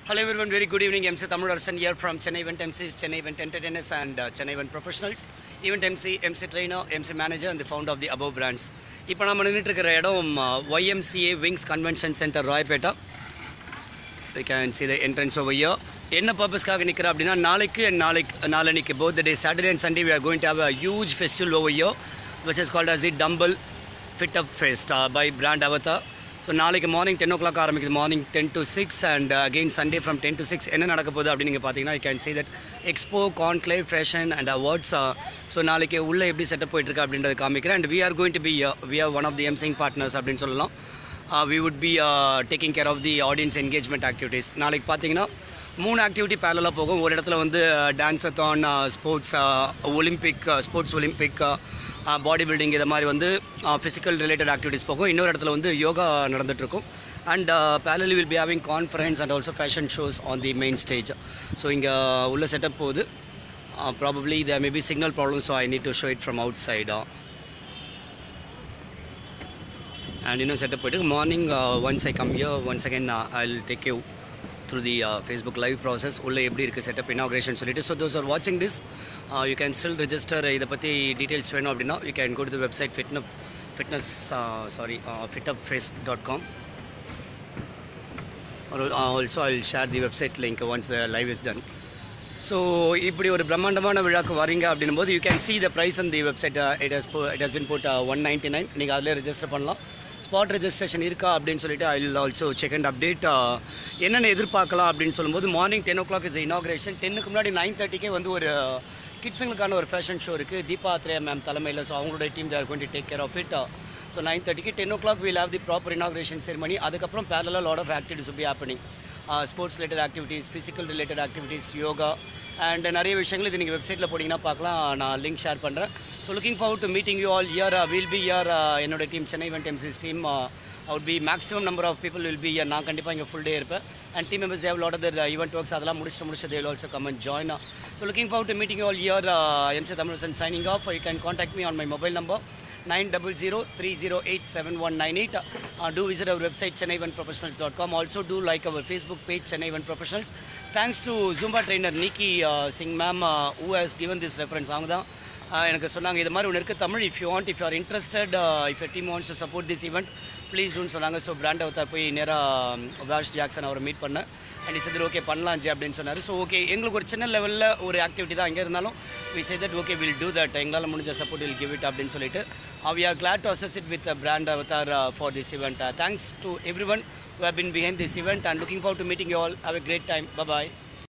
Hello everyone, very good evening. MC Tamil Arsan here from Chennai Event MCs, Chennai Event Entertainers and uh, Chennai Event Professionals. Event MC, MC Trainer, MC Manager and the founder of the above brands. இப்போ நம்ம நின்றுட்டு இருக்கிற இடம் YMCA wings convention centre Royapettah we can see the entrance over here என்ன பர்பஸ்க்காக நிற்கிறேன் அப்படின்னா நாளைக்கு and நாளைக்கு நாளன்னைக்கு both day Saturday and Sunday we are going to have a huge festival over here which is called as the tumble fit up fest by Brand Avatar so நாளைக்கு morning ten o'clock ஆரம்பிக்குது morning ten to six and again Sunday from ten to six என்ன நடக்க போகுது அப்படின்னு நீங்கள் பார்த்தீங்கன்னா you can see that expo conclave fashion and awards so நாளைக்கு உள்ளே எப்படி செட்டப் போயிட்டுருக்கு அப்படின்றத காமிக்கிறேன் and we are going to be we are one of the MCing partners அப்படின்னு சொல்லலாம் we would be taking care of the audience engagement activities நாளைக்கு பார்த்தீங்கன்னா மூணு ஆக்டிவிட்டி பேரலாக போகும் ஒரு இடத்துல வந்து டான்ஸத்தான் sports Olympic sports Olympic body building இதை மாதிரி வந்து ஃபிசிக்கல் ரிலேட்டட் ஆக்டிவிட்டீஸ் போகும் இன்னொரு இடத்துல வந்து யோகா நடந்துகிட்ருக்கும் and parallelly will be having conference and also fashion shows on the main stage so இங்கே உள்ள செட்டப் போகுது probably there may be signal problem so I need to show it from out சைடா and இன்னும் setup போயிட்டு morning once I come here once again I will take you through the Facebook live process உள்ளே எப்படி இருக்குது setup inauguration சொல்லிட்டு so those are வாட்சிங் this you can still register இதை பற்றி டீட்டெயில்ஸ் வேணும் அப்படின்னா you can go to the website fitness fitness sorry fitup fest dot com also I will share the website link once live is done so இப்படி ஒரு பிரம்மாண்டமான விழாக்கு வரீங்க அப்படின்னும் போது you can see the price and the website it has it has been put one ninety nine நீங்கள் அதில் register பண்ணலாம் ஸ்பாட் ரெஜிஸ்ட்ரேஷன் இருக்கா அப்படின்னு சொல்லிட்டு I will also check and update என்னென்ன எதிர்பார்க்கலாம் அப்படின்னு சொல்லும்போது morning ten o'clock is inauguration டென்னுக்கு முன்னாடி நைன் தேர்ட்டிக்கே வந்து ஒரு கிட்ஸுங்களுக்கான ஒரு ஃபேஷன் ஷோ இருக்குது தீபா ஆத்ரேயா மேம் தலைமையில் ஸோ அவங்களுடைய team there going to take care of it so nine தேர்ட்டிக்கு ten o'clock will have the proper inauguration ceremony அதுக்கப்புறம் பேரலாக lot of activities be happening sports related activities physical related activities yoga and நிறைய விஷயங்கள் இது நீங்கள் வெப்சைட்டில் போட்டிங்கன்னா பார்க்கலாம் நான் லிங்க் ஷேர் பண்ணுறேன் so looking forward to meeting you all here will be here என்னோட team Chennai event MCs team out be maximum number of people will be here நான் கண்டிப்பாக இங்கே ஃபுல் டே இருப்பேன் and team members they've lot of event works அதெல்லாம் முடிச்சுட்டு முடிச்சு they'll also come and join so looking forward to meeting all here MC Tamil signing off you can contact me on my mobile number nine double zero three zero eight seven one nine eight do visit our website Chennai one professionals dot com also do like our Facebook page Chennai one professionals thanks to Zumba trainer Nikki Singh ma'am who has given this reference அவங்க தான் எனக்கு சொன்னாங்க இது மாதிரி ஒன்று இருக்குது Tamil if you want if you are interested if your team wants to support this event ப்ளீஸ்னு சொன்னாங்க ஸோ பிராண்ட் அவத்தார் போய் நேராக வாஷ் ஜாக்சன் அவரை மீட் பண்ணேன் அண்ட் இஸ் ஓகே பண்ணலாம் ஜி அப்படின்னு சொன்னார் ஸோ ஓகே எங்களுக்கு ஒரு சின்ன லெவலில் ஒரு ஆக்டிவிட்டி தான் அங்கே இருந்தாலும் we say that okay will do that எங்களால் முடிஞ்ச சப்போர்ட் வில் கிவ் இட் அப்படின்னு சொல்லிட்டு we are glad to associate with Brand Avatar for this event thanks to everyone who have been behind this event and looking forward to meeting you all. Have a great time. Bye bye.